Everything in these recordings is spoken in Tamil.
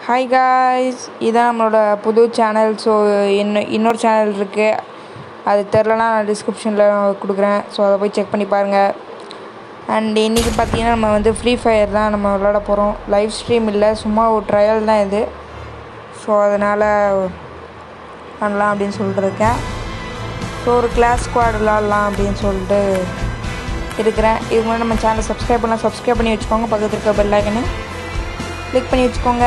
ஹாய் காய்ஸ் இதான் நம்மளோட புது சேனல் ஸோ இன்னும் இன்னொரு சேனல் இருக்குது அது தெரிலனா நான் டிஸ்கிரிப்ஷனில் கொடுக்குறேன் ஸோ அதை போய் செக் பண்ணி பாருங்கள் அண்ட் இன்றைக்கி பார்த்தீங்கன்னா நம்ம வந்து ஃப்ரீ ஃபயர் தான் நம்ம விளாட போகிறோம் லைவ் ஸ்ட்ரீம் இல்லை சும்மா ஒரு ட்ரையல் தான் இது ஸோ அதனால் பண்ணலாம் அப்படின்னு சொல்லிட்டு இருக்கேன் ஸோ ஒரு கிளாஸ் ஸ்குவாட் விளாட்லாம் அப்படின்னு சொல்லிட்டு இருக்கிறேன் இதுக்கு முன்னாடி நம்ம சேனலை சப்ஸ்கிரைப் பண்ணலாம் சப்ஸ்கிரைப் பண்ணி வச்சுக்கோங்க பக்கத்தில் இருக்க பெல் ஐக்கனு கிளிக் பண்ணி வச்சுக்கோங்க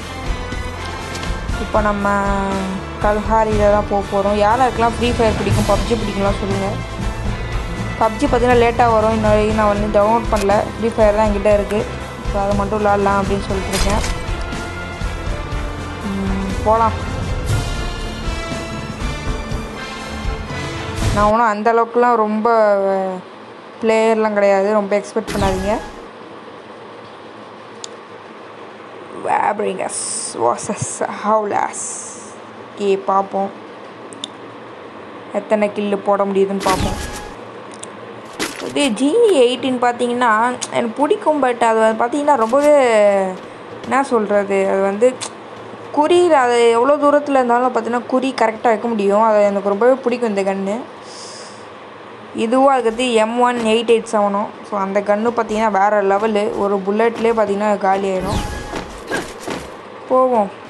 இப்போ நம்ம கல்ஹாரியில் தான் போக போகிறோம் யாராருக்கெல்லாம் ஃப்ரீ ஃபயர் பிடிக்கும் பப்ஜி பிடிக்கும்லாம் சொல்லுங்கள் பப்ஜி பார்த்தீங்கன்னா லேட்டாக வரும் இன்ன வரைக்கும் நான் வந்து டவுன்லோட் பண்ணல ஃப்ரீ ஃபயர் தான் என்கிட்ட இருக்குது ஸோ அதை மட்டும் விளாட்லாம் அப்படின்னு சொல்லிட்டு இருக்கேன் போகலாம் நான் ஒன்றும் அந்த அளவுக்குலாம் ரொம்ப பிளேயர்லாம் கிடையாது ரொம்ப எக்ஸ்பெக்ட் பண்ணாதீங்க வேப்ரிங்கஸ் வாசஸ் ஹவுலாஸ் கே பார்ப்போம் எத்தனை கில்லு போட முடியுதுன்னு பார்ப்போம் இது ஜி எயிட்டின் பார்த்தீங்கன்னா எனக்கு பிடிக்கும் பட் அது வந்து பார்த்தீங்கன்னா ரொம்பவே என்ன சொல்கிறது அது வந்து குறி அது எவ்வளோ தூரத்தில் இருந்தாலும் பார்த்தீங்கன்னா குறி கரெக்டாக வைக்க முடியும் அது எனக்கு ரொம்பவே பிடிக்கும் இந்த கன்று இதுவும் அதுக்கடுத்து எம் ஒன் எயிட் எயிட் செவனும் ஸோ அந்த கன்று பார்த்தீங்கன்னா வேறு லெவலு ஒரு புல்லட்லேயே பார்த்தீங்கன்னா காலி ஆயிடும் போவோம்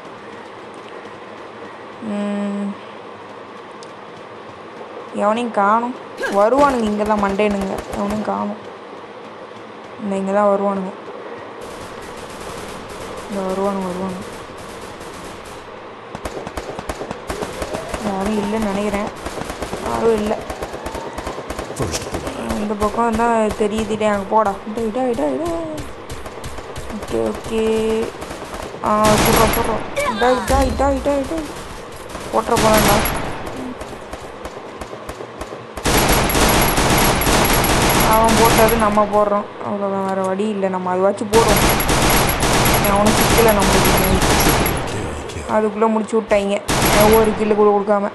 எவனையும் காணும் வருவானுங்க இங்கே தான் மண்டேனுங்க எவனையும் காணும் இந்த இங்கே தான் வருவானுங்க இந்த வருவானுங்க வருவானுங்க யாரும் இல்லைன்னு நினைக்கிறேன் யாரும் இல்லை இந்த பக்கம் தான் தெரியுதுடே அங்கே போடா இடா இடா இடா இடா ஓகே ஓகே ஆ சொல்கிறோம் சொல்கிறோம் இதா இதா இதா இதா இதா போட்டுற போகிறேன்டா அவன் போட்டது நம்ம போடுறோம் அவ்வளோதான் வேறு வழி இல்லை நம்ம அது வச்சு போடுறோம் அவனும் சிக்கலை நம்மளுக்கு அதுக்குள்ளே முடிச்சு விட்டாங்க ஒவ்வொரு கில்லு கூட கொடுக்காம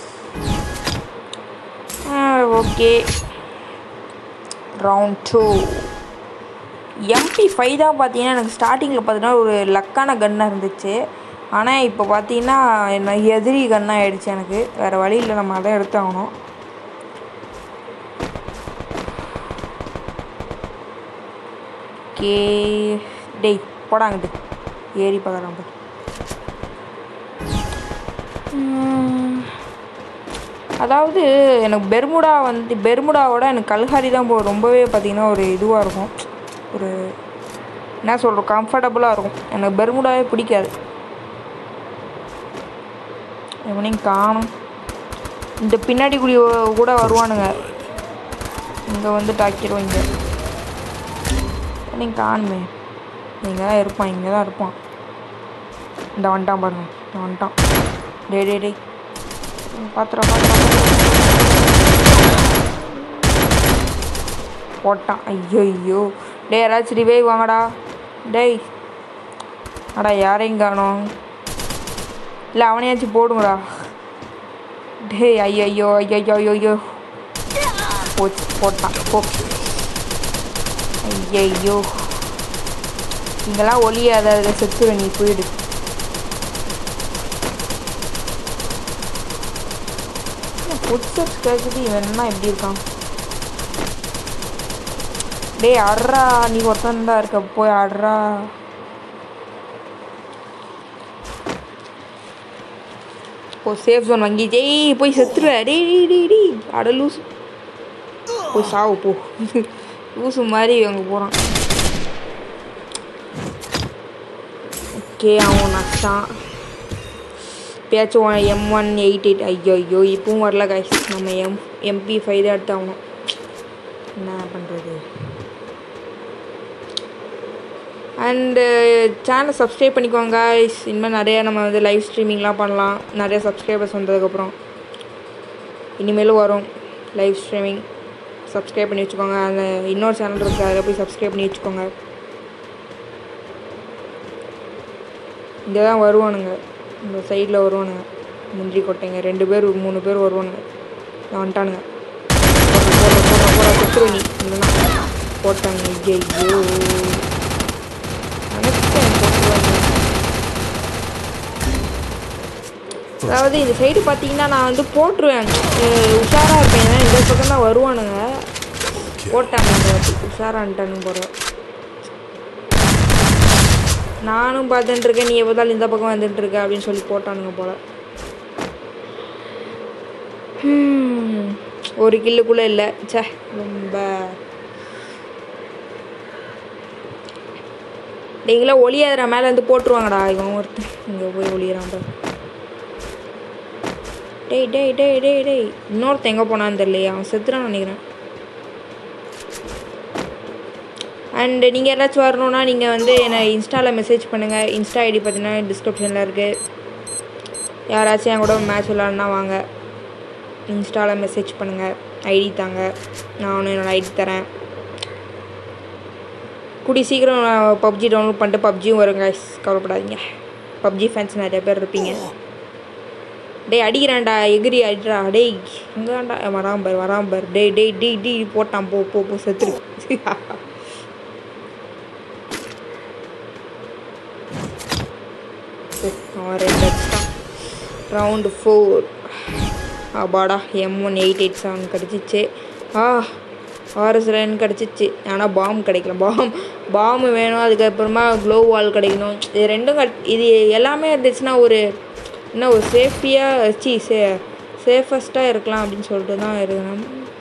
okay round two MP five தான் பார்த்தீங்கன்னா எனக்கு ஸ்டார்டிங்கில் பார்த்தீங்கன்னா ஒரு லக்கான கன்னாக இருந்துச்சு ஆனால் இப்போ பார்த்தீங்கன்னா என்ன எதிரி கன்னாக ஆகிடுச்சு எனக்கு வேறு வழி இல்லை நம்ம அதை எடுத்தாகணும் கே டேய் போடாங்கிட்டு ஏறி பார்க்குறான் பாரு அதாவது எனக்கு பெர்முடா வந்து பெர்முடாவோட எனக்கு கல்ஹாரி தான் போ ரொம்பவே பார்த்திங்கன்னா ஒரு இதுவாக இருக்கும் ஒரு என்ன சொல்கிறோம் கம்ஃபர்டபுளாக இருக்கும் எனக்கு பெர்முடாவே பிடிக்காது எவனையும் காணும் இந்த பின்னாடி குடி கூட வருவானுங்க இங்கே வந்து டாக்கிடுவோம் இங்கே எவனையும் காணுமே இங்கே தான் இருப்பான் இங்கே தான் இருப்பான் இந்த வந்துட்டான் பாருங்க இந்த வந்துட்டான் டே டே டே பாத்திரம் பாத்திரம் போட்டான் ஐயோ ஐயோ டே யாராச்சும் ரிவைவ் வாங்கடா டேய் அடா யாரையும் காணோம் இல்லை அவனையாச்சும் போடுங்கடா டேய் ஐயோ ஐயோ ஐயோ ஐயோ ஐயோ போச்சு போட்டான் போ ஐயோ இங்கெல்லாம் ஒளியாத அதில் செத்துரு நீ போயிடு ஃபுட்ஸ்டெப்ஸ் கேட்குது இவன் என்ன எப்படி இருக்கான் டேய் அட்ரா நீ ஒருத்தன் தான் இருக்க போய் அட்ரா ஓ சேஃப் ஜோன் வாங்கி ஜெய் போய் செத்துருவ டே டே டே டே அட லூஸ் போய் சாவு போ லூசு மாதிரி அங்கே போகிறான் ஓகே அவன் நஷ்டான் பேச்சும் எம் ஒன் எயிட் எயிட் ஐயோ ஐயோ இப்பவும் வரல காய்ஸ் நம்ம எம் எம்பி ஃபைவ் தான் எடுத்தாகணும் என்ன பண்ணுறது அண்டு சேனலை சப்ஸ்கிரைப் பண்ணிக்கோங்க காய்ஸ் இனிமேல் நிறையா நம்ம வந்து லைவ் ஸ்ட்ரீமிங்லாம் பண்ணலாம் நிறைய சப்ஸ்கிரைபர்ஸ் வந்ததுக்கப்புறம் இனிமேலும் வரும் லைவ் ஸ்ட்ரீமிங் சப்ஸ்கிரைப் பண்ணி வச்சுக்கோங்க அந்த இன்னொரு சேனல் இருக்குது அதில் போய் சப்ஸ்கிரைப் பண்ணி வச்சுக்கோங்க இங்கே தான் வருவானுங்க இந்த சைடில் வருவானுங்க முந்திரி கொட்டைங்க ரெண்டு பேர் மூணு பேர் வருவானுங்க வந்துட்டானுங்க போட போட போட குத்துரு நீ இல்லைன்னா போட்டாங்க ஐயோ நினைச்சேன் போட்டுருவாங்க அதாவது இந்த சைடு பார்த்தீங்கன்னா நான் வந்து போட்டுருவேன் உஷாராக இருப்பேன் ஏன்னா இந்த பக்கம் தான் வருவானுங்க போட்டாங்க இந்த வாட்டி உஷாரான்ட்டானு போகிறேன் நானும் பார்த்துட்டு இருக்கேன் நீ எப்போதாலும் இந்த பக்கம் வந்துட்டு இருக்க அப்படின்னு சொல்லி போட்டானுங்க போல ஹம், ஒரு கில்லுக்குள்ளே இல்லை ச்சே ரொம்ப நீங்களே ஒளியாதுற மேலே இருந்து போட்டுருவாங்கடா இவன் ஒருத்தன் இங்கே போய் ஒளியிறான் பாரு டேய் டேய் டேய் டேய் டேய் இன்னொருத்தன் எங்கே போனான்னு தெரியலையே அவன் செத்துறான்னு நினைக்கிறேன் அண்டு நீங்கள் யாராச்சும் வரணுன்னா நீங்கள் வந்து என்னை இன்ஸ்டாவில் மெசேஜ் பண்ணுங்கள் இன்ஸ்டா ஐடி பார்த்தீங்கன்னா டிஸ்கிரிப்ஷனில் இருக்குது யாராச்சும் என் கூட மேட்ச் விளாட்னா வாங்க இன்ஸ்டாவில் மெசேஜ் பண்ணுங்கள் ஐடி தாங்க நானும் என்னோடய ஐடி தரேன் கூடி சீக்கிரம் பப்ஜி டவுன்லோட் பண்ணிட்டு பப்ஜியும் வரும் guys கவலைப்படாதீங்க பப்ஜி ஃபேன்ஸ் நிறைய பேர் இருப்பீங்க டேய் அடிக்கிறான்டா எகிரி அடிடா டேய் எங்காண்டா வராம பார் வராம பார் டேய் டேய் டேய் டேய் போட்டான் போ போ போ செத்துரு அவன் ரெண்டு அடிச்சிட்டான் ரவுண்டு ஃபோர் அப்பாடா M one eight eight seven கிடச்சிச்சு ஆ ஆர்எஸ் லைன் கிடச்சிச்சு ஆனால் பாம் கிடைக்கல பாம் பாம்பு வேணும் அதுக்கப்புறமா க்ளோ வால் கிடைக்கணும் இது ரெண்டும் கட் இது எல்லாமே இருந்துச்சுன்னா ஒரு என்ன ஒரு சேஃப்டியாக சி சே சேஃபஸ்ட்டாக இருக்கலாம் அப்படின்னு சொல்லிட்டு தான் இருக்கணும்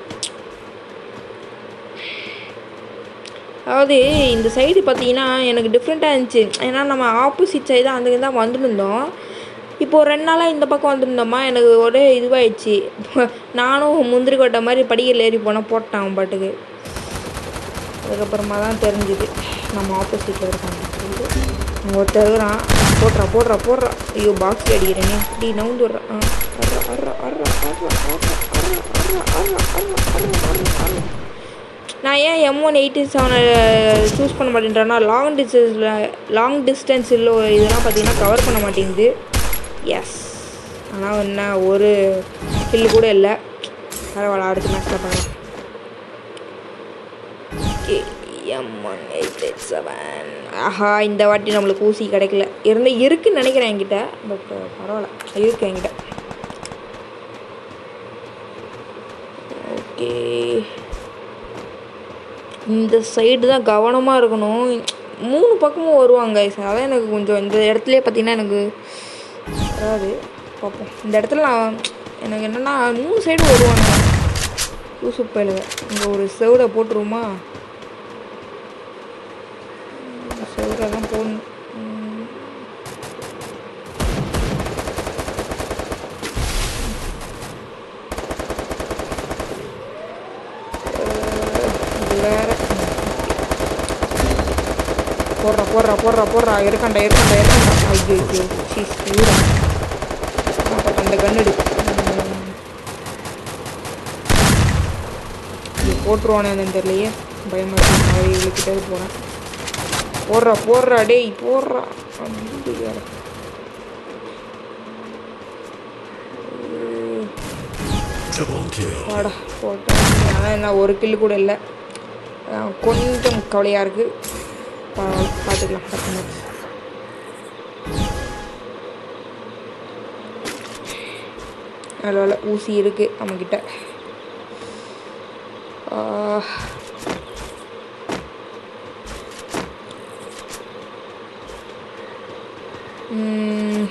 அதாவது இந்த சைடு பார்த்தீங்கன்னா எனக்கு டிஃப்ரெண்ட்டாக இருந்துச்சு ஏன்னா நம்ம ஆப்போசிட் சைடு தான் அந்த தான் வந்துருந்தோம் இப்போது ரெண்டு நாளாக இந்த பக்கம் வந்திருந்தோமா எனக்கு ஒரே இதுவாகிடுச்சு நானும் முந்திரி கொட்டை மாதிரி படிக்கல் ஏறி போனால் போட்டான் அவன் பாட்டுக்கு அதுக்கப்புறமா தான் தெரிஞ்சுது நம்ம ஆப்போசிட்டில் இருக்கோம் அப்படின்னு சொல்லிட்டு அங்கே ஒருத்தர் இருக்கிறான் போடுறா போடுறா போடுறா ஐயோ பாக்ஸ் அடிக்கிறேனே இப்படி நவுந்து விட்றான் ஆ அர்றா அர்றா அர்றா அர்றா அர்றா அர்றா அர்றா அர்றா அர்றா அர்றா அர்றா நான் ஏன் எம் ஒன் எயிட்டி செவனை சூஸ் பண்ண மாட்டேன்றேன்னா லாங் டிஸ்டன்ஸில் லாங் டிஸ்டன்ஸில் இதெல்லாம் பார்த்தீங்கன்னா கவர் பண்ண மாட்டேங்குது எஸ் ஆனால் என்ன ஒரு கில்லு கூட இல்லை பரவாயில்ல அடுத்த மேட்ச்சில் பண்ணலாம் okay M one eight eight seven ஆஹா இந்த வாட்டி நம்மளுக்கு ஊசி கிடைக்கல இருந்து இருக்குன்னு நினைக்கிறேன் என்கிட்ட பட் பரவாயில்ல இருக்கு என்கிட்ட ஓகே இந்த சைடு தான் கவனமாக இருக்கணும் மூணு பக்கமும் வருவாங்க guys. அதான் எனக்கு கொஞ்சம் இந்த இடத்துலயே பார்த்தீங்கன்னா எனக்கு வராது பார்ப்போம் இந்த இடத்துல நான் எனக்கு என்னென்னா மூணு சைடு வருவாங்க லூசு பயிலுங்க இங்கே ஒரு செவடை போட்டுருவோமா செவடை தான் போடணும் உம். இது வேற போடுறா போடுறா போடுறா போடுறா இருக்காண்டா இருக்காண்டா இருக்காண்டா ஐயோ ஐயோ சீஸ் ஊரா அந்த கண்ணு இது போட்டுருவானே என்னன்னு தெரியலையே பயமா இருக்கு மாதிரி இழுக்கிட்டே போனேன் போடுறா போடுறா டேய் போடுறா ஐயோ, வேற. Double kill. வாடா போட்டேன் ஆனால் என்ன ஒரு கில்லு கூட இல்லை அஹ் கொஞ்சம் கவலையாக இருக்குது பார்த்துக்கலாம் பத்து மேட்ச் நல்ல வேலை ஊசி இருக்குது நம்மக்கிட்ட ஆஹ். ம்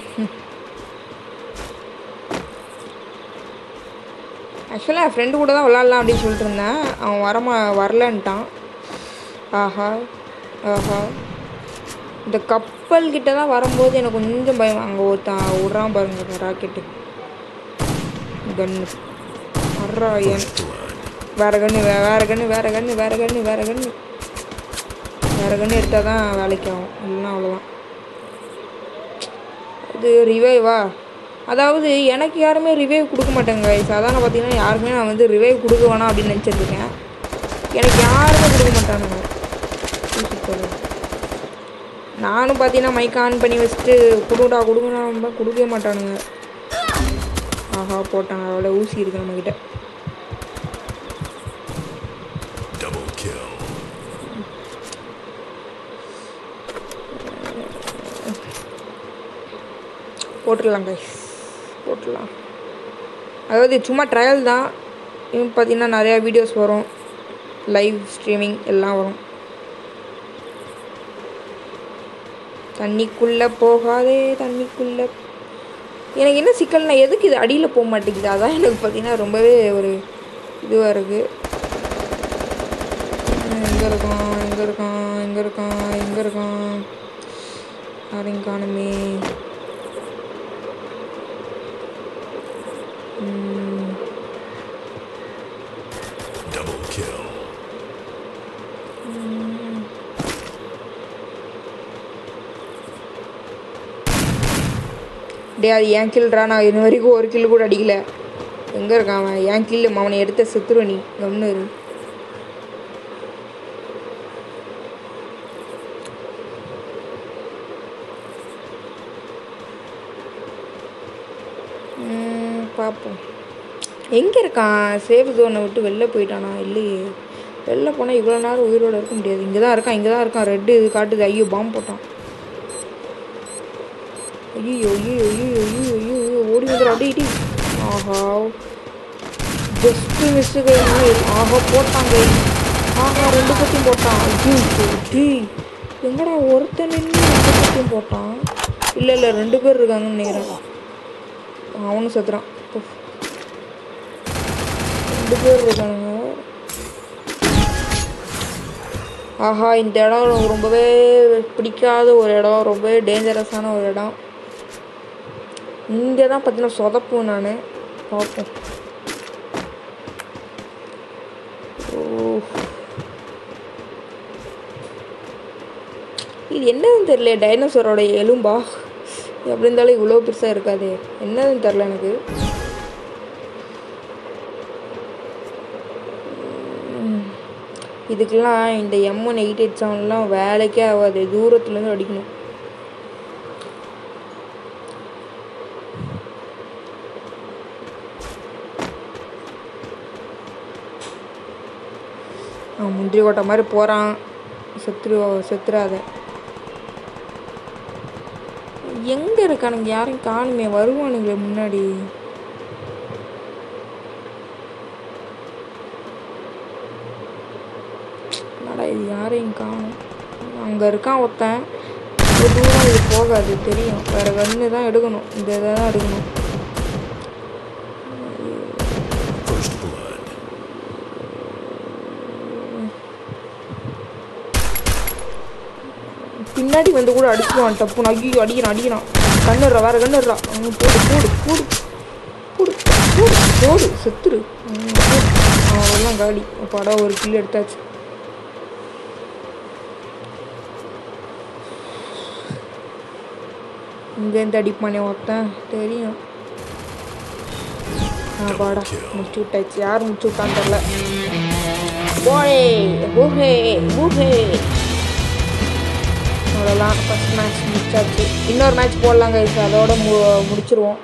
ஆக்சுவலாக என் ஃப்ரெண்டு கூட தான் விளாட்லாம் அப்படின்னு சொல்லிட்டு இருந்தேன் அவன் வரமா வரலன்ட்டான் ஆஹா ஆஹா இந்த கப்பல் கிட்ட தான் வரும்போது எனக்கு கொஞ்சம் பயம் அங்கே ஒருத்தன் விட்றான் பாருங்க ராக்கெட்டு கன்னு வர்றா என் வேற கன்று வே வேற கன்று வேற கன்று வேற கன்று வேற கன்று வேற கன்று எடுத்தால் தான் வேலைக்கு ஆகும் இல்லைன்னா அவ்வளோதான் அது ரிவைவா அதாவது எனக்கு யாருமே ரிவைவ் கொடுக்க மாட்டாங்க சாதாரண பார்த்தீங்கன்னா யாருமே நான் வந்து ரிவைவ் கொடுக்க வேணாம் அப்படின்னு நினச்சிருக்கேன் எனக்கு யாருமே கொடுக்க மாட்டானுங்க சூப்பர். நானும் பார்த்தீங்கன்னா மைக் ஆன் பண்ணி வச்சுட்டு கொடுடா கொடுங்கடா கொடுக்கவே மாட்டானுங்க ஆஹா போட்டாங்க அவ்வளோ ஊசி இருக்கு நம்மக்கிட்ட Double kill. போட்டுடலாம் கைஸ் போட்டுடலாம் அதாவது சும்மா ட்ரையல் தான் இன்னும் பார்த்தீங்கன்னா நிறையா வீடியோஸ் வரும் லைவ் ஸ்ட்ரீமிங் எல்லாம் வரும் தண்ணிக்குள்ளே போகாதே தண்ணிக்குள்ளே எனக்கு என்ன சிக்கல்னா எதுக்கு இது அடியில் போக மாட்டேங்குது அதான் எனக்கு பார்த்தீங்கன்னா ரொம்பவே ஒரு இதுவாக இருக்குது எங்கே இருக்கான் எங்கே இருக்கான் எங்கே இருக்கான் எங்கே இருக்கான் யாரையும் காணுமே ம், Double kill. டேய் அது ஏன் கில்றா நான் இன்ன வரைக்கும் ஒரு கில் கூட அடிக்கல எங்கே இருக்கான் அவன் ஏன் கில்லு அவனை எடுத்த செத்துருவ நீ கம்னு இரு ம், பார்ப்போம் எங்கே இருக்கான் சேஃப் ஜோனை விட்டு வெளில போயிட்டானா இல்லையே வெளில போனால் இவ்வளோ நேரம் உயிரோட இருக்க முடியாது இங்கே தான் இருக்கான் இங்கே தான் இருக்கான் ரெட்டு இது காட்டுது ஐயோ பாம்பு போட்டான் ஐயோ ஐயோ ஐயோ ஐயோ ஐயோ ஐயோ ஓடி வந்துடும் அப்படியே இடி ஆஹா ஜஸ்ட்டு மிஸ்ஸு ஆஹா போட்டாங்க ஆஹா ரெண்டு பத்தியும் போட்டான் ஐயோ டி எங்கடா ஒருத்தன் நின்று ரெண்டு பத்தியும் போட்டான் இல்லை இல்லை ரெண்டு பேர் இருக்காங்கன்னு நினைக்கிறேன் அவனும் செத்துறான் உஃப். ரெண்டு பேர் இருக்கானுங்க ஆஹா இந்த இடம் எனக்கு ரொம்பவே பிடிக்காத ஒரு இடம் ரொம்பவே டேஞ்சரஸான ஒரு இடம் இங்கே தான் பார்த்தீங்கன்னா சொதப்பும் நான் பார்ப்போம் ஓ இது என்னதுன்னு தெரியல டைனோசரோட எலும்பா எப்படி இருந்தாலும் இவ்வளோ பெருசாக இருக்காது என்னதுன்னு தெரில எனக்கு உம். இதுக்கெல்லாம் இந்த எம் ஒன் எயிட் எயிட் செவன்லாம் வேலைக்கே ஆகாது தூரத்துலேருந்து அடிக்கணும் அவன் முந்திரி கொட்டை மாதிரி போகிறான் செத்துரு செத்துறாத எங்கே இருக்கானுங்க யாரையும் காணுமே வருவானுங்களே முன்னாடி என்னடா இது யாரையும் காணும் அங்கே இருக்கான் ஒருத்தன் ரொம்ப தூரம் இது போகாது தெரியும் வேறு கன்று தான் எடுக்கணும் இந்த இதை தான் எடுக்கணும் First blood. பின்னாடி வந்து கூட அடிச்சுவான் டப்புன்னு ஐயோ அடிக்கிறான் அடிக்கிறான் கண்ணுடுறா வேற கண்ணுடுறா அவன் போடு போடு போடு போடு போடு போடு செத்துரு ம், போடு. அவன்லாம் காலி படம் ஒரு கில்லு எடுத்தாச்சு இங்கேருந்து அடிப்பானே ஒருத்தன் தெரியும் ஆ பாடா முடிச்சு விட்டாச்சு யார் முடிச்சு விட்டான்னு தெரில ஓஹே ஓஹே ஓஹே அவ்வளோதான் ஃபஸ்ட் மேட்ச் முடிச்சாச்சு இன்னொரு மேட்ச் போடலாங்க இப்போ அதோட மு முடிச்சிருவோம்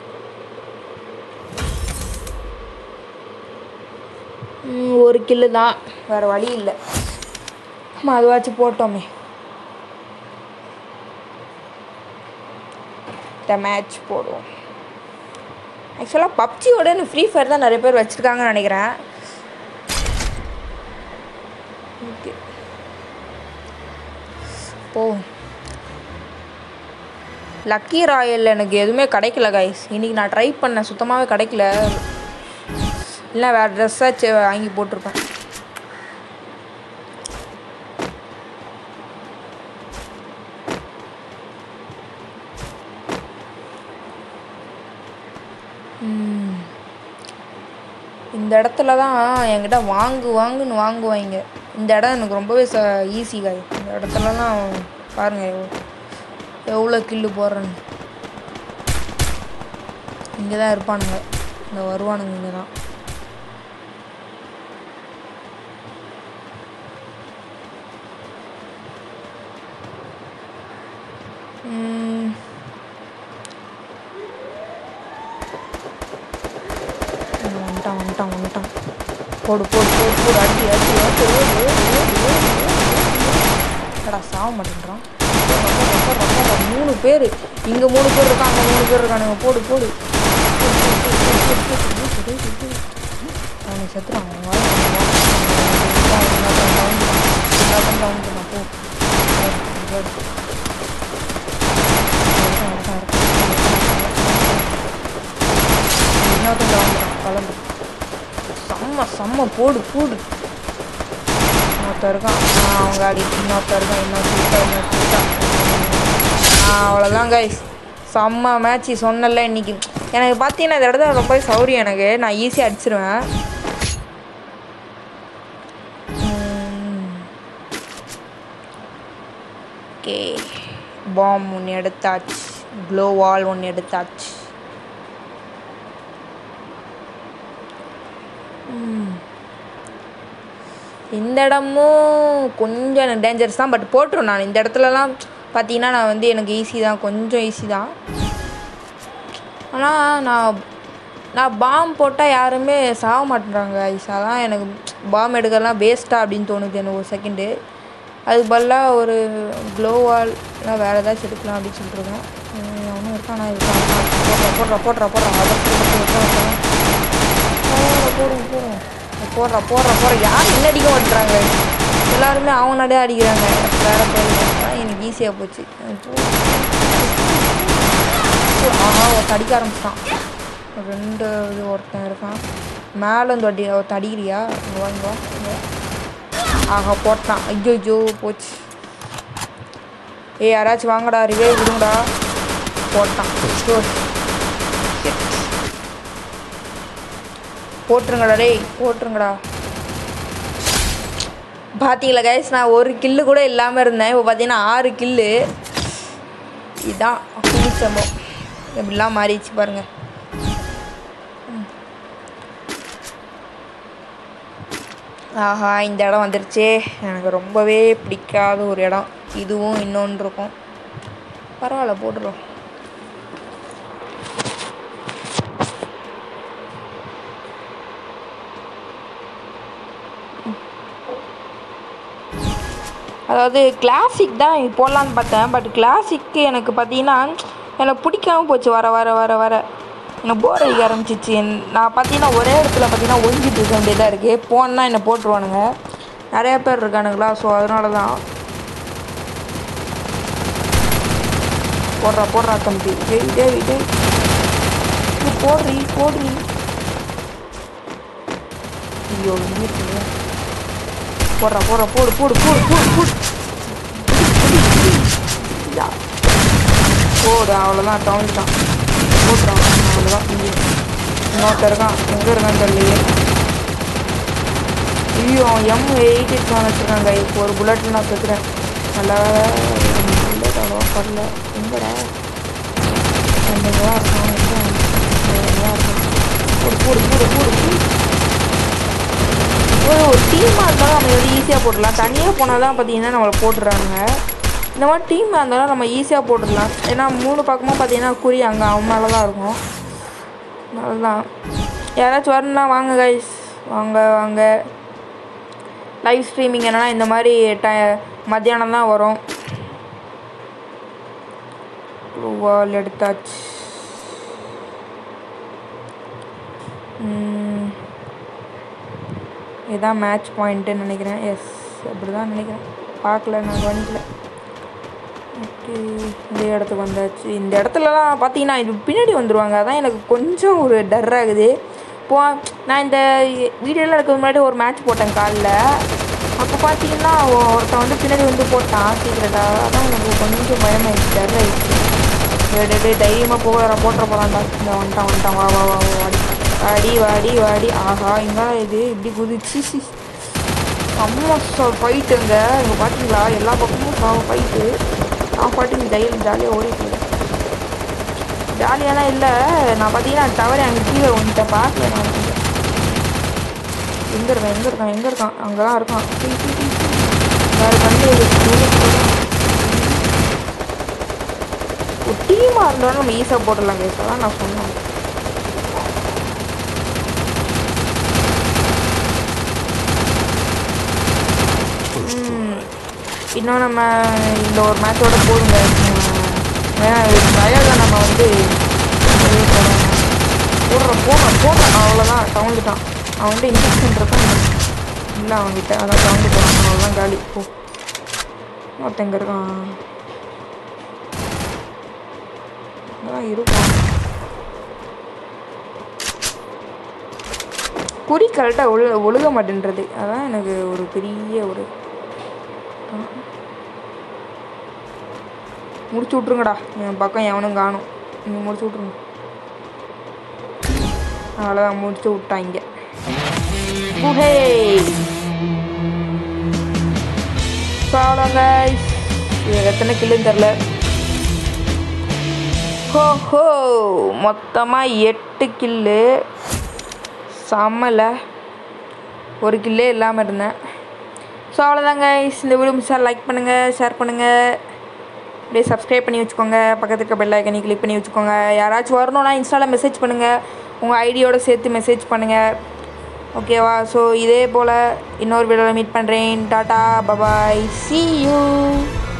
ம், ஒரு கில்லு தான் வேறு வழி இல்லை ஆமாம் அதுவாச்சும் போட்டோமே இந்த மேட்ச் போடுவோம் ஆக்சுவலாக பப்ஜியோட இந்த ஃப்ரீ ஃபயர் தான் நிறைய பேர் வச்சுருக்காங்கன்னு நினைக்கிறேன் ஓகே போ லக்கி ராயல் எனக்கு எதுவுமே கிடைக்கல கைஸ் இன்னைக்கு நான் ட்ரை பண்ணேன் சுத்தமாகவே கிடைக்கல இல்லை வேறு ட்ரெஸ்ஸாச்சு வாங்கி போட்டிருப்பேன் ம். இந்த இடத்துல தான் என்கிட்ட வாங்கு வாங்குன்னு வாங்குவாங்க இந்த இடம் எனக்கு ரொம்பவே ச ஈஸி காய் இந்த இடத்துலலாம் பாருங்கள் எவ்வளோ எவ்வளோ கில்லு போடுறேன்னு இங்கே தான் இருப்பானுங்க இந்த வருவானுங்க இங்கே தான் ம். இங்க வந்துட்டான் வந்துட்டான் வந்துட்டான் போடு போடு போடு போடு அடி அடி அடி ஓடு ஓடு ஓடு ஓடு என்னடா சாக மாட்டேன்றான் ரொக்க, ரொக்க, ரொக்க, ரொக்க. மூணு பேர் இங்கே மூணு பேர் இருக்காங்க மூணு பேர் இருக்கானுங்க போடு போடு அவனுக்கு செத்துறான் அவன் வாழ எல்லாத்தையும் டவுன் பண்ண போ இன்னொருத்தன் டவுன் பண்ணான் கலந்து செம்ம செம்ம போடு போடு இன்னொருத்தன் இருக்கான் ஆ, அவங்க அடி இன்னொருத்தன் இருக்கான் இன்னொருத்தன் இன்னொருத்தன் ஆ அவ்வளோதான் கைஸ் செம்ம மேட்ச் சொன்னல இன்னைக்கு எனக்கு பார்த்தீங்கன்னா இந்த இடத்துல ரொம்ப சௌரியம் எனக்கு நான் ஈஸியாக அடிச்சிருவேன் ஓகே பாம் ஒன்று எடுத்தாச்சு க்ளோ வால் ஒன்று எடுத்தாச்சு ம். இந்த இடமும் கொஞ்சம் எனக்கு டேஞ்சரஸ் தான் பட் போட்டுரும் நான் இந்த இடத்துலலாம் பார்த்தீங்கன்னா நான் வந்து எனக்கு ஈஸி தான் கொஞ்சம் ஈஸி தான் ஆனால் நான் நான் பாம் போட்டால் யாருமே சாக மாட்டேறாங்க ஐஸ் அதான் எனக்கு பாம் எடுக்கலாம் வேஸ்ட்டா அப்படின்னு தோணுது எனக்கு ஒரு செகண்டு அது பதிலாக ஒரு க்ளோவால் இல்லை வேறு ஏதாச்சும் எடுக்கலாம் அப்படின்னு சொல்லிட்டுருக்கேன் அவனும் இருக்கான் நான் இருக்கான் போடுறா போடுறா போடுறா அதை போடுறா போடுறா போடுறா போடுறா போடுறா யார் என்ன அடிக்க மாட்டுறாங்க எல்லாருமே அவங்க நடையே அடிக்கிறாங்க வேற போயிடுங்க அதான் எனக்கு ஈஸியாக போச்சு ஆஹா ஒருத்தன் அடிக்க ஆரம்பிச்சிட்டான் ரெண்டு இது ஒருத்தன் இருக்கான் மேலே வந்து அடி ஒருத்தன் அடிக்கிறியா இங்க வா, இங்க வா, இங்க வா. ஆஹா போட்டான் ஐயோ ஐயோ போச்சு ஏய் யாராச்சும் வாங்கடா ரிவே விடுங்கடா போட்டான் ஐயோ. Shit. போட்டுருங்கடா டேய் போட்டுருங்கடா பார்த்தீங்களா கைஸ் நான் ஒரு கில்லு கூட இல்லாமல் இருந்தேன் இப்போ பார்த்தீங்கன்னா ஆறு கில்லு இதுதான் குளிச்சம்பம் எப்படிலாம் மாறிடுச்சு பாருங்க ம். ஆஹா இந்த இடம் வந்துருச்சே எனக்கு ரொம்பவே பிடிக்காத ஒரு இடம் இதுவும் இன்னொன்று இருக்கும் பரவாயில்ல போட்டுருவோம் அதாவது கிளாசிக் தான் இது போடலான்னு பார்த்தேன் பட் கிளாசிக்கு எனக்கு பார்த்தீங்கன்னா எனக்கு பிடிக்காம போச்சு வர வர வர வர எனக்கு போர் அடிக்க ஆரம்பிச்சிச்சு என்- நான் பார்த்தீங்கன்னா ஒரே இடத்துல பார்த்தீங்கன்னா ஒழிஞ்சிட்டு இருக்க வேண்டியதாக இருக்குது போனால் என்னை போட்டுருவானுங்க நிறைய பேர் இருக்கானுங்களா ஸோ அதனால தான் போடுறா போடுறா தம்பி டேய் டேய் டேய் நீ போடுறி போடுறி ஐயோ இங்கே போடுறா போடுறா போடு போடு போடு போடு போடு இதா. போடு அவ்வளோதான் டவுன்ட்டான் போட்டுறான் அவ்வளோதான் இங்கே இன்னொருத்தர் இருக்கான் எங்கே இருக்கான்னு தெரியலையே ஐயோ எம் எயிட் எயிட் செவன் வச்சுருக்காங்க இப்போ ஒரு புல்லட்டில் நான் செத்துறேன் நல்லா புல்லட் அவ்வளோவா படல எங்கடா ரெண்டு தான் இருக்கான் எங்கே தான் இருக்கான் போடு போடு போடு போடு போடு ஒரு ஒரு டீமாக இருந்தாலும் நம்ம வந்து ஈஸியாக போட்டுடலாம் தனியாக போனால் தான் பார்த்தீங்கன்னா நம்மளை போட்டுடுறாங்க இந்த மாதிரி டீமாக இருந்தாலும் நம்ம ஈஸியாக போட்டுடலாம் ஏன்னா மூணு பக்கமும் பார்த்தீங்கன்னா குறி அங்கே அவன் மேலே தான் இருக்கும் அதுதான் யாராச்சும் வரணும்னா வாங்க கைஸ் வாங்க வாங்க லைவ் ஸ்ட்ரீமிங் என்னன்னா இந்த மாதிரி ட மத்தியானம் தான் வரும் வால் எடுத்தாச்சு ம். இதான் மேட்ச் பாயிண்ட்டுன்னு நினைக்கிறேன் எஸ் அப்படி தான் நினைக்கிறேன் பார்க்கல நான் கவனிக்கல ஓகே இந்த இடத்துக்கு வந்தாச்சு இந்த இடத்துலலாம் பார்த்தீங்கன்னா இது பின்னாடி வந்துடுவாங்க அதான் எனக்கு கொஞ்சம் ஒரு டர் ஆகுது போ நான் இந்த வீடியோலாம் இருக்க முன்னாடி ஒரு மேட்ச் போட்டேன் காலில் அப்போ பார்த்தீங்கன்னா ஒ- ஒருத்தன் வந்து பின்னாடி வந்து போட்டான் சீக்கிரட்டாக அதான் எனக்கு கொஞ்சம் பயமாயிடுச்சு டர் ஆயிடுச்சு டே தைரியமாக போகிற போட்டுற போகிறான்டா இந்த வந்துட்டான் வந்துட்டான் வா வா வா வா, வாடி வாடி வாடி வாடி ஆஹா இங்கே இது இப்படி குதிச்சு சி அம்மா ஃபைட்டுங்க இங்கே பார்த்தீங்களா எல்லா பக்கமும் ஃபைட்டு நான் பாட்டுக்கு ஜெயில் ஜாலியாக ஓடிட்டு ஜாலியாலாம் இல்லை நான் பார்த்தீங்கன்னா தவறி அங்கே கீழே வந்துட்டேன் பார்க்கல நான் எங்கே இருக்கான் எங்கே இருக்கான் எங்கே இருக்கான் அங்கே தான் இருக்கான் டீ, டீ, டீ, டீ. வேறு கண்டு ஒரு டீமாக இருந்தாலும் நம்ம ஈஸியாக போட்டுடலாம் கேஸ் அதான் நான் சொன்னேன் First blood. இன்னும் நம்ம இந்த ஒரு மேட்சோட போடுங்க ஏன்னா வயலில் நம்ம வந்து போடுற போடுறான் போடுறான் அவ்வளோதான் கவுந்துட்டான் அவன்கிட்ட இன்ஜெக்ஷன் இருக்கும் இல்லை அவன்கிட்ட அதான் கவுந்து போகிறான் அவ்வளோதான் காலி போ ஒருத்தங்க இருக்கான் அதான் இருக்கும் குறி கரெக்டாக ஒழு ஒழுக மாட்டேன்றது அதான் எனக்கு ஒரு பெரிய ஒரு முடிச்சு விட்ருங்கடா என் பக்கம் எவனும் காணும் நீங்கள் முடிச்சு விட்ருங்க அவ்வளோதான் முடிச்சு விட்டாங்க புகை சாப்பிடுங்க எத்தனை கில்லுன்னு தெரில ஹோ ஹோ மொத்தமாக எட்டு கில்லு செம்மல ஒரு கில்லே இல்லாமல் இருந்தேன் ஸோ அவ்வளோதாங்க இந்த வீடியோ மிஸ்ஸாக லைக் பண்ணுங்கள் ஷேர் பண்ணுங்கள் அப்படியே சப்ஸ்கிரைப் பண்ணி வச்சுக்கோங்க பக்கத்துல இருக்க பெல் ஐக்கனை கிளிக் பண்ணி வச்சுக்கோங்க யாராச்சும் வரணும்னா இன்ஸ்டாவில் மெசேஜ் பண்ணுங்கள் உங்கள் ஐடியோட சேர்த்து மெசேஜ் பண்ணுங்கள் ஓகேவா ஸோ இதே போல் இன்னொரு வீடியோவில் மீட் பண்ணுறேன் டாட்டா பபாய் see you